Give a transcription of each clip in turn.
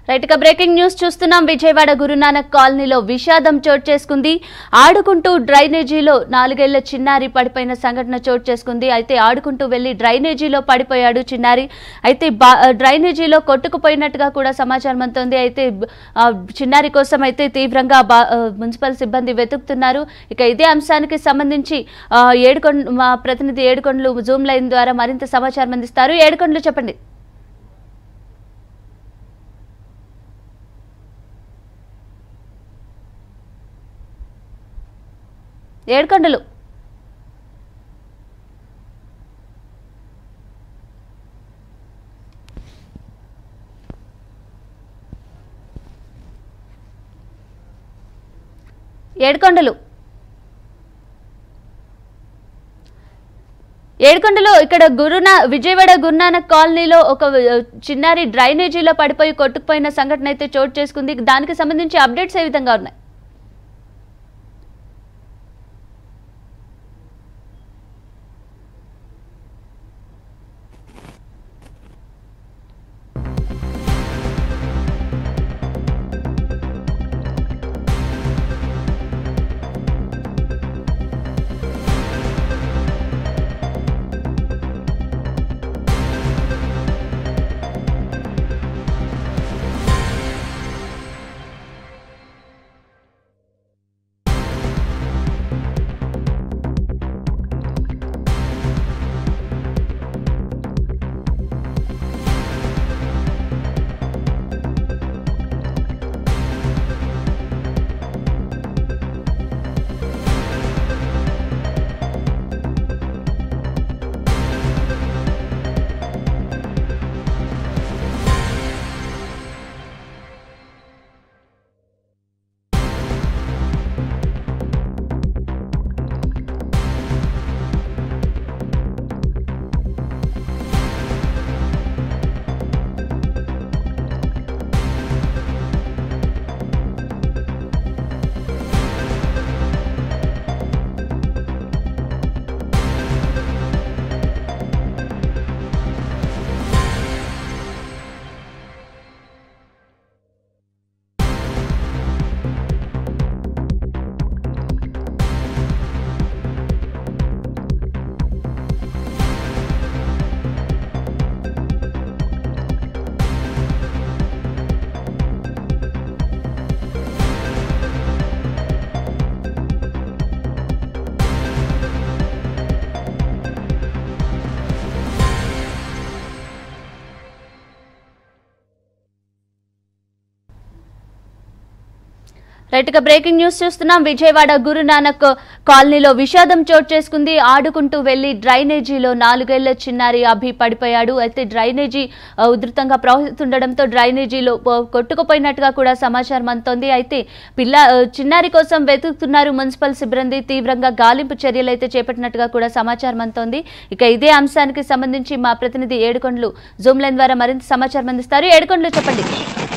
Right ఇక breaking news చూస్తున్నాం విజయవాడ గురునానక్ కాలనీలో విషాదం చోటు చేసుకుంది ఆడుకుంటూ డ్రైనేజీలో నాలుగేళ్ల చిన్నారి పడిపోయిన సంఘటన చోటు చేసుకుంది అయితే ఆడుకుంటూ వెళ్లి డ్రైనేజీలో పడిపోయాడు చిన్నారి అయితే బా- డ్రైనేజీలో కొట్టుకుపోయినట్టుగా కూడా సమాచారం అందుతోంది అయితే ఆ, చిన్నారి కోసం అయితే తీవ్రంగా బా- ఆ, మున్సిపల్ సిబ్బంది వెతుకుతున్నారు ఇక ఇదే అంశానికి సంబంధించి ఆ, ఏడుకొండ మా ప్రతినిధి ఏడుకొండలు జూమ్ లైన్ ద్వారా మరింత సమాచారం అందిస్తారు ఏడుకొండలు చెప్పండి ఏడుకొండలు ఏడుకొండలు ఏడుకొండలో ఇక్కడ గురునా విజయవాడ గురునానక్ కాలనీలో ఒక ఆ, చిన్నారి డ్రైనేజీలో పడిపోయి కొట్టుకుపోయిన సంఘటన అయితే చోటు చేసుకుంది దానికి సంబంధించి అప్డేట్స్ ఏ విధంగా ఉన్నాయి రైట్ ఇక బ్రేకింగ్ న్యూస్ చూస్తున్నాం విజయవాడ గురునానక్ కాలనీలో విషాదం చోటు చేసుకుంది ఆడుకుంటూ వెళ్లి డ్రైనేజీలో నాలుగేళ్ల చిన్నారి అభి పడిపోయాడు అయితే డ్రైనేజీ ఆ, ఉధృతంగా ప్రవహిస్తుండడంతో డ్రైనేజీలో ఆ, కొట్టుకుపోయినట్టుగా కూడా సమాచారం అందుతోంది అయితే పిల్ల ఆ, చిన్నారి కోసం వెతుకుతున్నారు మున్సిపల్ సిబ్బంది తీవ్రంగా గాలింపు చర్యలు అయితే చేపట్టినట్టుగా కూడా సమాచారం అందుతోంది ఇక ఇదే అంశానికి సంబంధించి మా ప్రతినిధి ఏడుకొండలు జూమ్ లైన్ ద్వారా మరింత సమాచారం అందిస్తారు ఏడుకొండలు చెప్పండి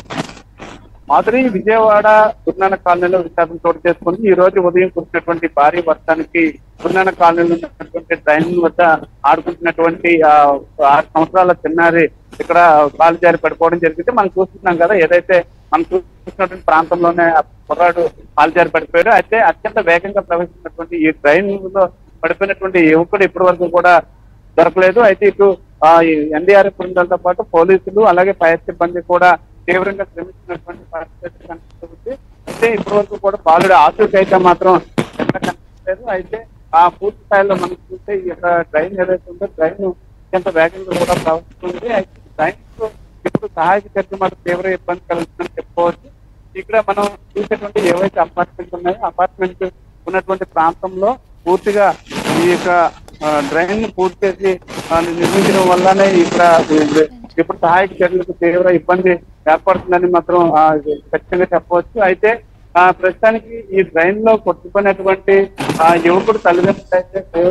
మాధురి విజయవాడ గురునానక్ కాలనీలో విషాదం చోటు చేసుకుంది ఈ రోజు ఉదయం కురిసినటువంటి భారీ వర్షానికి గురునానక్ కాలనీలో ఉన్నటువంటి ట్రైన్ వద్ద ఆడుకుంటున్నటువంటి ఆ, ఆరు సంవత్సరాల చిన్నారి ఇక్కడ కాలు జారి పడిపోవడం జరిగింది మనం చూస్తున్నాం కదా ఏదైతే మనం చూస్తున్నటువంటి ప్రాంతంలోనే ఆ కుర్రాడు కాలు జారి పడిపోయాడు అయితే అత్యంత వేగంగా ప్రవహిస్తున్నటువంటి ఈ ట్రైన్ లో పడిపోయినటువంటి యువకుడు ఇప్పటి వరకు కూడా దొరకలేదు అయితే ఇటు ఎన్డీఆర్ఎఫ్ బృందాలతో పాటు పోలీసులు అలాగే ఫైర్ సిబ్బంది కూడా తీవ్రంగా శ్రమిస్తున్నటువంటి పరిస్థితి కనిపిస్తుంది అయితే ఇప్పటి వరకు కూడా బాలుడి ఆచూకీ అయితే మాత్రం ఎక్కడ కనిపించలేదు అయితే ఆ పూర్తి స్థాయిలో మనం చూస్తే ఈ యొక్క ట్రైన్ ఏదైతే ఉందో ట్రైన్ అత్యంత వేగంగా కూడా ప్రవహిస్తుంది అయితే ట్రైన్ ఇప్పుడు సహాయక చర్య మాత్రం తీవ్ర ఇబ్బంది కలుగుతుందని చెప్పుకోవచ్చు ఇక్కడ మనం చూసేటువంటి ఏవైతే అపార్ట్మెంట్స్ ఉన్నాయో అపార్ట్మెంట్ ఉన్నటువంటి ప్రాంతంలో పూర్తిగా ఈ యొక్క డ్రైన్ పూర్తి చేసి ఆ, నిర్మించడం వల్లనే ఇక్కడ ఈ- ఇప్పుడు సహాయక చర్యలకు తీవ్ర ఇబ్బంది ఏర్పడుతుందని మాత్రం ఆ, ఖచ్చితంగా చెప్పవచ్చు అయితే ఆ, ప్రస్తుతానికి ఈ డ్రైన్ లో కొట్టుకున్నటువంటి ఆ యువకుడు తల్లిదండ్రులు అయితే తీవ్ర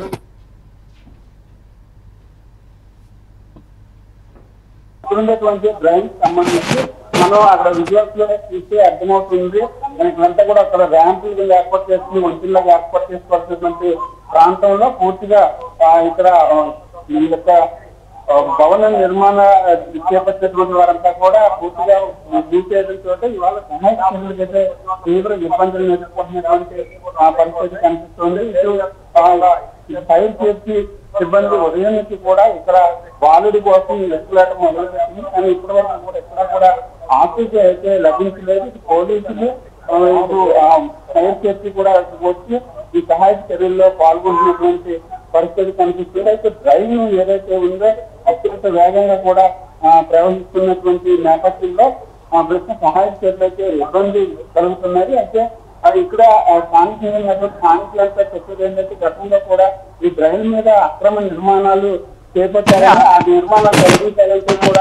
ఇప్పుడున్నటువంటి డ్రైన్ సంబంధించి మనం అక్కడ విజువల్స్ లో చూస్తే అర్థమవుతుంది మనకంతా కూడా అక్కడ ర్యాంపులు ఏర్పాటు చేసుకుని వంతుల్లాగా ఏర్పాటు చేసుకోవాల్సినటువంటి ప్రాంతంలో పూర్తిగా ఆ, ఇక్కడ ఆ, ఈ యొక్క ఆ, భవన నిర్మాణ ఆ, చేపట్టినటువంటి వారంతా కూడా పూర్తిగా భూసేయడంతో ఇవాళ సహాయ చర్యలకైతే తీవ్ర ఇబ్బందులు ఎదుర్కొంటున్నటువంటి ఆ పరిస్థితి కనిపిస్తుంది ఇటు ఆ, ఈ ఫైర్ సేఫ్టీ సిబ్బంది ఉదయం నుంచి కూడా ఇక్కడ బాలుడి కోసం వెతుకులాట మొదలుపెట్టింది కానీ ఇప్పటి వరకు కూడా ఎక్కడా కూడా ఆఫీసు అయితే లభించలేదు ఇటు పోలీసులు ఆ, ఇటు ఆ, ఫైర్ సేఫ్టీ కూడా వచ్చి ఈ సహాయక చర్యల్లో పాల్గొంటున్నటువంటి పరిస్థితి కనిపిస్తుంది అయితే డ్రైవింగ్ ఏదైతే ఉందో అత్యంత వేగంగా కూడా ఆ, ప్రవహిస్తున్నటువంటి నేపథ్యంలో ఆ ప్రశ్న సహాయక చర్యలైతే ఇబ్బంది కలుగుతున్నది అయితే ఆ, ఇక్కడ ఆ, స్థానికంగా ఉన్నటువంటి స్థానికులంతా చెప్పేది ఏంటంటే గతంలో కూడా ఈ డ్రైన్ మీద అక్రమ నిర్మాణాలు చేపట్టారు ఆ నిర్మాణాలు తొలగించాలంటే కూడా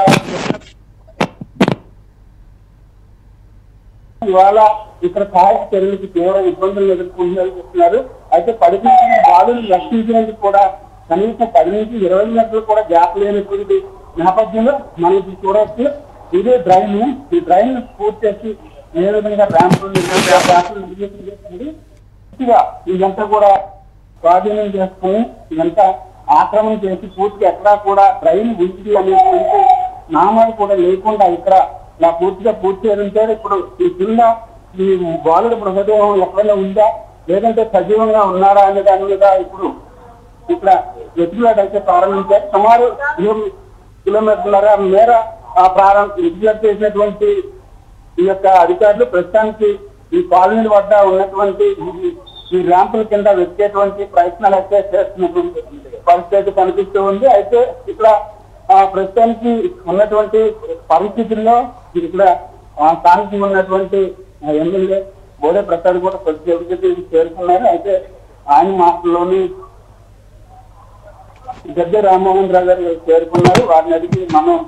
ఇవాళ ఇక్కడ సహాయక చర్యలకు తీవ్ర ఇబ్బందులు ఎదుర్కొంటున్నారు చెప్తున్నారు అయితే పడిపోయిన బాలుని రక్షించినందుకు కూడా కనీసం పది నుంచి ఇరవై గంటలు కూడా గ్యాప్ లేనటువంటి నేపథ్యంలో మనకి చూడవచ్చు ఇదే డ్రైన్ ఈ డ్రైన్ పూర్తి చేసి ఏ విధంగా ర్యాంపులు ర్యాంపులు నిర్మించడం చేస్తుంది పూర్తిగా ఇదంతా కూడా స్వాధీనం చేసుకుని ఇదంతా ఆక్రమణ చేసి పూర్తిగా ఎక్కడా కూడా డ్రైన్ ఉంది అనేటువంటి నామాలు కూడా లేకుండా ఇక్కడ నా పూర్తిగా పూర్తి చేయడంతో ఇప్పుడు ఈ కింద ఈ బాలుడు మృతదేహం ఎక్కడైనా ఉందా లేదంటే సజీవంగా ఉన్నారా అనే దాని మీద ఇప్పుడు ఇక్కడ వెతుకులాట అయితే ప్రారంభించారు సుమారు ఇరవై కిలోమీటర్ల మేర ఆ ప్రారంభ వెతుకులాట చేసినటువంటి ఈ యొక్క అధికారులు ప్రస్తుతానికి ఈ కాలనీ వద్ద ఉన్నటువంటి ఈ- ఈ ర్యాంపుల కింద వెతికేటువంటి ప్రయత్నాలు అయితే చేస్తున్నటువంటి పరిస్థితి కనిపిస్తూ ఉంది అయితే ఇక్కడ ఆ ప్రస్తుతానికి ఉన్నటువంటి పరిస్థితుల్లో ఇక్కడ ఆ స్థానికంగా ఉన్నటువంటి ఆ ఎమ్మెల్యే బోడే ప్రసాద్ కూడా కొద్దిసేపటికి చేరుకున్నారు అయితే ఆయన మాటల్లోని గద్దె రామ్మోహన్ రావు గారు చేరుకున్నారు వారిని అడిగి మనం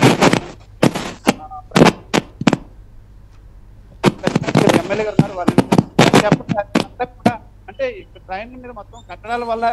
ఎమ్మెల్యే గారు ఉన్నారు వాళ్ళు చెప్పండి అంతా కూడా అంటే ఇక్కడ ట్రైన్ మీద మొత్తం కట్టడాల వల్ల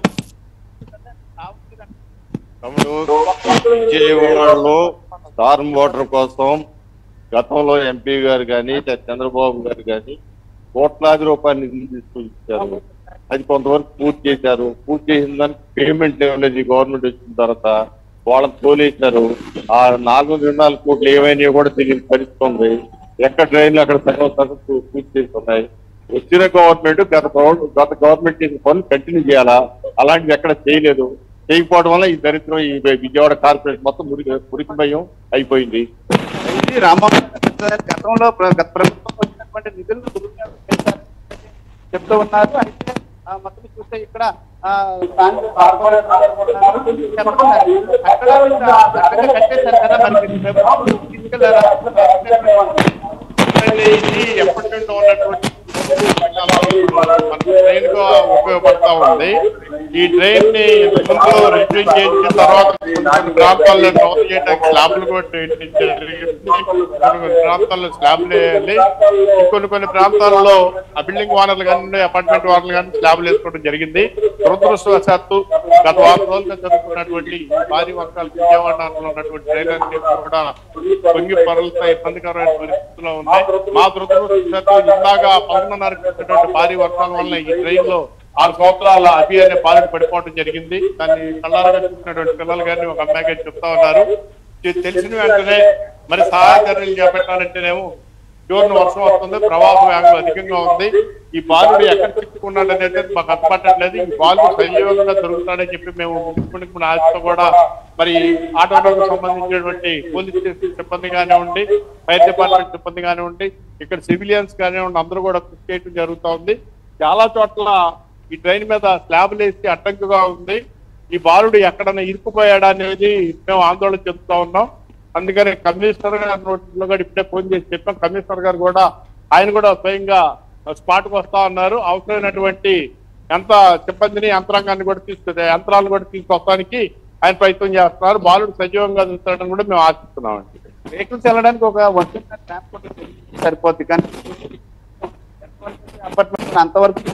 తమ్ముడు విజయవాడలో స్టార్మ్ వాటర్ కోసం గతంలో ఎంపీ గారు కానీ చంద్రబాబు గారు కానీ కోట్లాది రూపాయలు నిధులు తీసుకొని ఇచ్చారు అది కొంతవరకు పూర్తి చేశారు పూర్తి చేసిన దానికి పేమెంట్ ఇవ్వలేదు ఈ గవర్నమెంట్ వచ్చిన తర్వాత వాళ్ళని తోలేశారు ఆ నాలుగు వందల నాలుగు కోట్లు ఏమైనా కూడా తెలియని పరిస్థితి ఉంది ఎక్కడ ట్రైన్లు అక్కడ సగం సగం పూ- పూర్తి చేస్తున్నాయి వచ్చిన గవర్నమెంట్ గత గవ- గత గవర్నమెంట్ చేసిన పనులు కంటిన్యూ చేయాలా అలాంటివి ఎక్కడ చేయలేదు చేయకపోవడం వల్ల ఈ దరిద్రం ఈ విజయవాడ కార్పొరేషన్ మొత్తం మురికి మురికిమయం అయిపోయింది ఇది రామ్మోహన్ గారు గతంలో ప్ర- గత ప్రభుత్వం వచ్చినటువంటి నిధులను దుర్వినియోగం చేశారని చెప్తూ ఉన్నారు అయితే ఆ, మొత్తం చూస్తే ఇక్కడ ఆ, స్థానిక కార్పొరేటర్ కూడా చెప్పండి. కట్టడాలు ఇంకా చక్కగా కట్టేశారు కదా మరి ప్రభుత్వం తీసుకెళ్లారా అంటే ఇది ఎప్పటి నుండో ఉన్నటువంటి మన ట్రైన్ గా ఉపయోగపడతా ఉంది ఈ ట్రైన్ ని ముందు రిపేర్ చేసిన తర్వాత కొన్ని ప్రాంతాల్లో నౌకరీ చేయడానికి స్లాబ్లు కూడా నిర్మించారు. కొన్ని కొన్ని ప్రాంతాల్లో స్లాబ్లు వేయాలి కొన్ని కొన్ని ప్రాంతాల్లో ఆ బిల్డింగ్ ఓనర్లు కానీ అపార్ట్మెంట్ ఓనర్లు కానీ స్లాబ్లు వేసుకోవడం జరిగింది దురదృష్టవశాత్తు గత వారం రోజులుగా జరుగుతున్నటువంటి భారీ వర్షాలు విజయవాడ నగరంలో ఉన్నటువంటి ట్రైన్ అన్ని కూడా పొంగి పొరలతో ఇబ్బందికరమైన పరిస్థితుల్లో ఉన్నాయి మా దురదృష్టవశాత్తు ఇందాక పదకొండున్నర కురిసినటువంటి భారీ వర్షాల వల్ల ఈ ట్రైన్ లో ఆరు సంవత్సరాల అభి అనే బాలుడు పడిపోవడం జరిగింది దాన్ని కళ్ళారగా చూసినటువంటి పిల్లలు గారిని ఒక అమ్మాయి గారు చెప్తా ఉన్నారు ఇది తెలిసిన వెంటనే మరి సహాయ చర్యలు చేపట్టాలంటేనేమో జోరున వర్షం వస్తుంది ప్రవాహం వేగం అధికంగా ఉంది ఈ బాలుడు ఎక్కడ చిక్కుకున్నాడు అనేది మాకు అర్థపట్టట్లేదు ఈ బాలుడు సజీవంగా దొరుకుతాడని చెప్పి మేము మున్సిపల్ ఆశతో కూడా మరి ఆటోలకు సంబంధించినటువంటి పోలీస్ స్టేషన్ సిబ్బంది కానివ్వండి ఫైర్ డిపార్ట్మెంట్ సిబ్బంది కానివ్వండి ఇక్కడ సివిలియన్స్ కానివ్వండి అందరూ కూడా కృషి చేయడం జరుగుతూ ఉంది చాలా చోట్ల ఈ ట్రైన్ మీద స్లాబ్లు వేసి అడ్డంకుగా ఉంది ఈ బాలుడు ఎక్కడన్నా ఇరుక్కుపోయాడా అనేది మేము ఆందోళన చెప్తా ఉన్నాం అందుకని కమిషనర్ గారు నోటీసులో కూడా ఇప్పుడే ఫోన్ చేసి చెప్పాం కమిషనర్ గారు కూడా ఆయన కూడా స్వయంగా స్పాట్ కు వస్తా ఉన్నారు అవసరమైనటువంటి ఎంత సిబ్బందిని యంత్రాంగాన్ని కూడా తీసుకు యంత్రాలను కూడా తీసుకొస్తానికి ఆయన ప్రయత్నం చేస్తున్నారు బాలుడు సజీవంగా చూస్తాడని కూడా మేము ఆశిస్తున్నామండి వెహికల్స్ వెళ్ళడానికి ఒక వన్ ట్రాన్స్పోర్ట్ సరిపోద్ది కానీ అపార్ట్మెంట్ అంతవరకు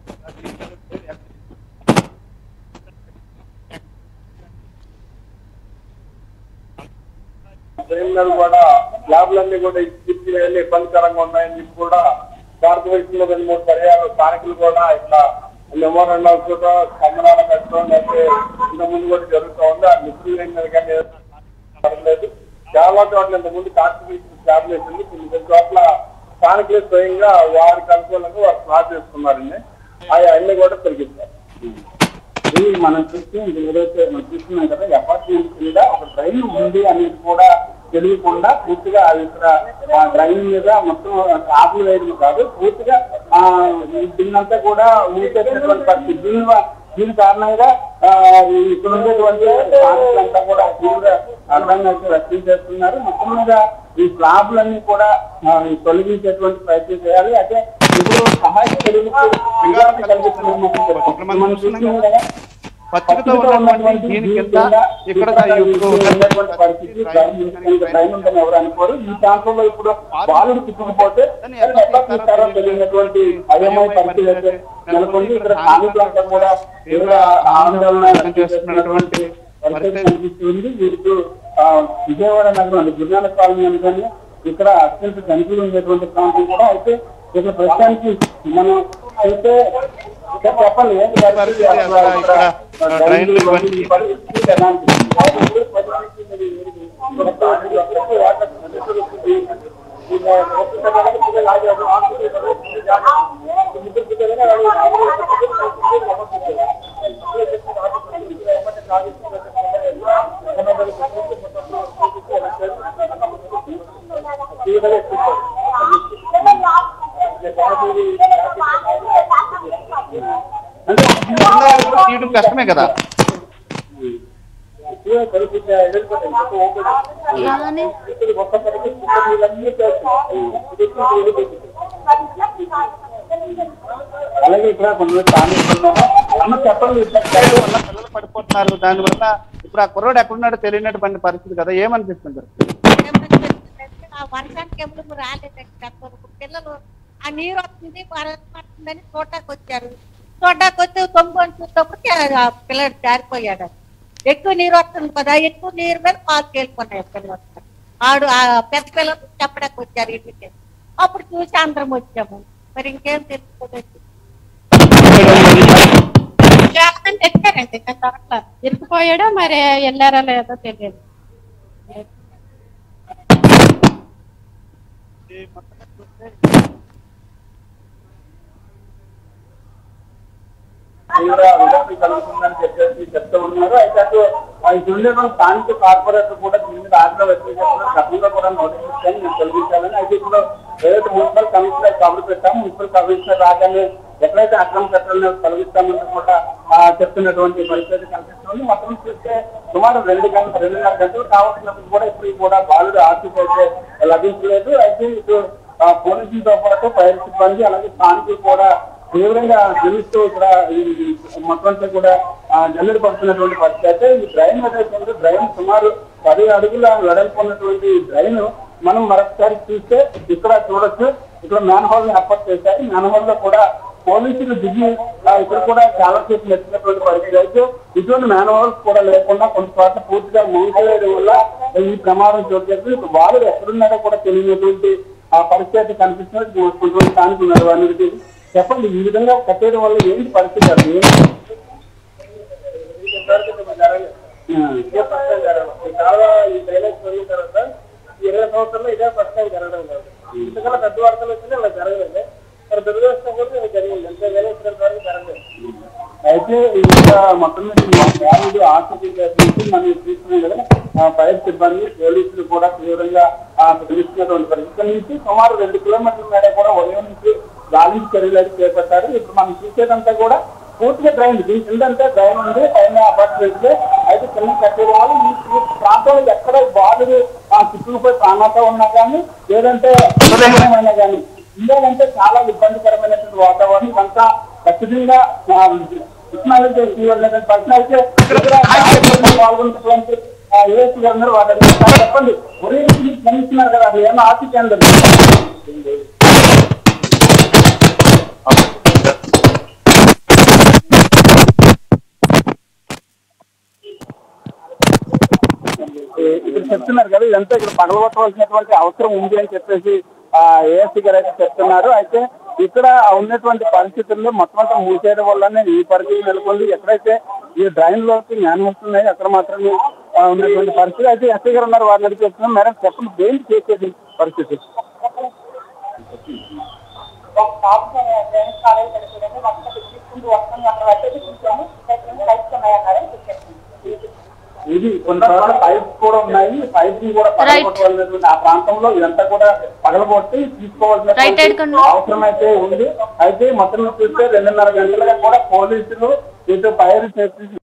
ట్రైన్లు కూడా ల్యాబ్లన్నీ కూడా ఇచ్చి వెళ్ళి ఇబ్బందికరంగా ఉన్నాయని చెప్పి కూడా కార్పొరేషన్ లో రెండు మూడు పర్యాలు స్థానికులు కూడా ఇట్లా మెమోరాండాలు కూడా స్పందనాలు పెట్టడం లేకపోతే ఇంత ముందు కూడా జరుగుతూ ఉంది ఆ మిస్త్రీ మీద కానీ పడలేదు చాలా చోట్ల ఇంత ముందు కాన్స్టిట్యూషన్ స్టాబ్లిష్ ఉంది కొన్ని కొన్ని చోట్ల స్థానికులు స్వయంగా వారికి అనుకూలంగా వారు ప్లాట్ చేసుకున్నారండి అవి అన్ని కూడా తొలగిస్తారు ఇది మనం చూస్తే ఇది ఏదైతే మనం చూస్తున్నాం కదా అపార్ట్మెంట్ మీద ఒక డ్రైన్ ఉంది అనేది కూడా తెలియకుండా పూర్తిగా అది ఇక్కడ ఆ డ్రైన్ మీద మొత్తం కాపులు వేయడం కాదు పూర్తిగా ఆ దీన్నంతా కూడా ఊసేటటువంటి పరిస్థితి దీని వ- దీని కారణంగా ఆ, ఇక్కడ ఉండేటువంటి స్థానికులంతా కూడా తీవ్ర అర్థంగా వ్యక్తం చేస్తున్నారు మొత్తం మీద ఈ స్లాబ్లన్నీ కూడా ఆ, తొలగించేటువంటి ప్రయత్నం చేయాలి అయితే ఇప్పుడు సహాయ చర్యలకు విజయాన్ని కల్పిస్తున్నాం మనం చూస్తున్నాం కదా పచ్చికతో ఉన్నటువంటి దీని కింద ఇక్కడ ఇప్పుడు ఉన్నటువంటి పరిస్థితి భయం ఉందని ఎవరు అనుకోరు ఈ ప్రాంతంలో ఇప్పుడు బాలుడు చిక్కుకుపోతే ఎట్లా తీస్తారో తెలియనటువంటి అయమయ పరిస్థితి అయితే నెలకొంది ఇక్కడ స్థానికులంతా కూడా తీవ్ర ఆందోళన వ్యక్తం చేస్తున్నటువంటి పరిస్థితి కనిపిస్తుంది వీరికి ఆ, విజయవాడ నగరం అంటే గురునానక్ కాలనీ అనుకోని ఇక్కడ అత్యంత జంతువులు ఉండేటువంటి ప్రాంతం కూడా అయితే ఇక్కడ ప్రస్తుతానికి మనం అయితే ఇక్కడ చెప్పండి ఏంటి పరిస్థితి అసలు ఇక్కడ డ్రైన్లు ఇవన్నీ తీయడం కష్టమే కదా ఏమని అలాగే ఇక్కడ కొన్ని స్థానికులు అమ్మ చెప్పండి సైడ్ వల్ల పిల్లలు పడిపోతున్నారు దానివల్ల ఇప్పుడు ఆ కుర్రోడు ఎక్కడున్నాడో తెలియనటువంటి పరిస్థితి కదా ఏమనిపిస్తుంది ఆ వర్షానికి ఎప్పుడు రాలేదండి కప్పరకు పిల్లలు ఆ నీరు వస్తుంది వరద పడుతుందని చూడటానికి వచ్చారు చూడటానికి వచ్చి తొమ్మిది చూసేటప్పటికి ఆ పిల్లడు జారిపోయాడు ఎక్కువ నీరు వస్తుంది కదా ఎక్కువ నీరు మీద పాలు వెళ్ళిపోయినాయి పిల్లలు ఆడు ఆ పెద్ద పిల్లలు చెప్పడానికి వచ్చారు ఇంటికి అప్పుడు చూసి అందరం వచ్చాము మరి ఇంకేం తెలుసుకోలేదు చాలా మంది ఎక్కారండి అట్లా ఇరుకుపోయాడో మరి వెళ్ళారో లేదో తెలియదు తీవ్ర విలక్షణ కలుగుతుందని చెప్పేసి చెప్తూ ఉన్నారు అయితే అటు ఇది ఉండేటువంటి స్థానిక కార్పొరేటర్ కూడా దీని మీద ఆగ్రహం వ్యక్తం చేస్తున్నారు గతంలో కూడా నోటిఫికేషన్ మేము తొలగించాలని అయితే ఇప్పుడు ఏదైతే మున్సిపల్ కమిషనర్ కబురు పెట్టాము మున్సిపల్ కమిషనర్ రాగానే ఎక్కడైతే అక్రమ చట్టాలను తొలగిస్తామని కూడా ఆ, చెప్తున్నటువంటి పరిస్థితి కనిపిస్తుంది మొత్తం చూస్తే సుమారు రెండు గంటల రెండున్నర గంటలు కావాల్సినప్పుడు కూడా ఇప్పుడు కూడా బాలుడు ఆర్టీసీ అయితే లభించలేదు అయితే ఇటు ఆ, పోలీసులతో పాటు ఫైర్ సిబ్బంది అలాగే స్థానికులు కూడా తీవ్రంగా తెలుస్తూ ఇక్కడ ఈ మొత్తం అంతా కూడా ఆ, జల్లెడ పడుతున్నటువంటి పరిస్థితి అయితే ఈ డ్రైన్ ఏదైతే ఉందో డ్రైన్ సుమారు పది అడుగుల వెడల్పు ఉన్నటువంటి డ్రైన్ మనం మరొకసారి చూస్తే ఇక్కడ చూడొచ్చు ఇక్కడ మ్యాన్ హోల్ ని ఏర్పాటు చేశారు మ్యాన్ హోల్ లో కూడా పోలీసులు దిగి ఆ, ఇక్కడ కూడా చాలా సేపు నెచ్చినటువంటి పరిస్థితి అయితే ఇటువంటి మ్యాన్ హోల్స్ కూడా లేకుండా కొంత చోట్ల పూర్తిగా మూసివేయడం వల్ల ఈ ప్రమాదం చోటు చేసుకుని ఇప్పుడు వాళ్ళు ఎక్కడున్నారో కూడా తెలియనటువంటి ఆ పరిస్థితి కనిపిస్తున్నట్టు కొంతమంది స్థానికులు ఉన్నారు వారికి చెప్పండి ఈ విధంగా కట్టేయడం వల్ల ఏంటి పరిస్థితి అది ఏంటి? ఆ, ఇదే ఫస్ట్ టైం జరగడం. ఈ చాలా ఈ డ్రైనేజ్ పోయిన తర్వాత ఈ ఇరవై సంవత్సరాల్లో ఇదే ఫస్ట్ టైం జరగడం లేదు ఇంతకన్నా పెద్ద వరదలు వచ్చినా అలా జరగలేదు మరి దురదృష్టం కూడా ఇది జరిగింది అంతేగాని ఇక్కడ వరకు జరగలేదు అయితే ఇంకా మొత్తం మీద ఈ వ్యాధులు ఆసుపత్రి నుంచి మనం చూస్తున్నాం కదా ఆ ఫైర్ సిబ్బంది పోలీసులు కూడా తీవ్రంగా ఆ పిలుస్తున్నటువంటి పరిస్థితి నుంచి సుమారు రెండు కిలోమీటర్ల మేర కూడా ఉదయం నుంచి గాలించి చర్యలు అయితే చేపట్టారు ఇప్పుడు మనం చూసేదంతా కూడా పూర్తిగా డ్రైన్ దీని కిందంతా డ్రైన్ ఉంది పైన అపార్ట్మెంట్ అయితే కింద కట్టేయడం వల్ల ఈ ఈ ప్రాంతంలో ఎక్కడ బాధలు ఆ చుట్టుకుపోయి ప్రాణాలతో ఉన్నా కానీ లేదంటే అయినా కానీ ఇంకేదంటే చాలా ఇబ్బందికరమైనటువంటి వాతావరణం అంతా ఖచ్చితంగా టెక్నాలజీ చేయలేదని ప్రశ్న అయితే ఇక్కడ కార్యక్రమంలో పాల్గొన్నటువంటి ఏఎస్సీ అందరూ వాటి చెప్పండి ఒరే మీరు స్పందిస్తున్నారు కదా అది ఏమో ఆఫీస్ అందరు ఇక్కడ చెప్తున్నారు కదా ఇదంతా ఇక్కడ పగలగొట్టవలసినటువంటి అవసరం ఉంది అని చెప్పేసి ఆ ఏఎస్సీ గారు అయితే చెప్తున్నారు అయితే ఇక్కడ ఉన్నటువంటి పరిస్థితుల్లో మొత్తం అంతా మూసేయడం వల్లనే ఈ పరిస్థితి నెలకొంది ఎక్కడైతే ఈ డ్రైన్ లోకి జ్ఞానం వస్తున్నాయి అక్కడ మాత్రమే ఆ, ఉన్నటువంటి పరిస్థితి అయితే ఎస్ఐ గారు ఉన్నారు వారిని అడిగి చెప్తున్నాం మేడం చెప్పండి దేనికి చేసేది పరిస్థితి ఒక బాబు జగన్ కాలేజ్ పడిపోయింది మొత్తం తీసుకుంటూ వస్తుంది అక్కడ వచ్చేది చూసాము లైట్స్ ఉన్నాయన్నారు చెప్పండి ఇది కొన్నిసార్లు పైప్స్ కూడా ఉన్నాయి పైప్ ని కూడా పగలగొట్టవలసినటువంటి ఆ ప్రాంతంలో ఇదంతా కూడా పగలగొట్టి Right side తీసుకోవాల్సిన కన్నా. అవసరం అయితే ఉంది అయితే మొత్తం చూస్తే రెండున్నర గంటలుగా కూడా పోలీసులు ఇటు ఫైర్ సేఫ్టీ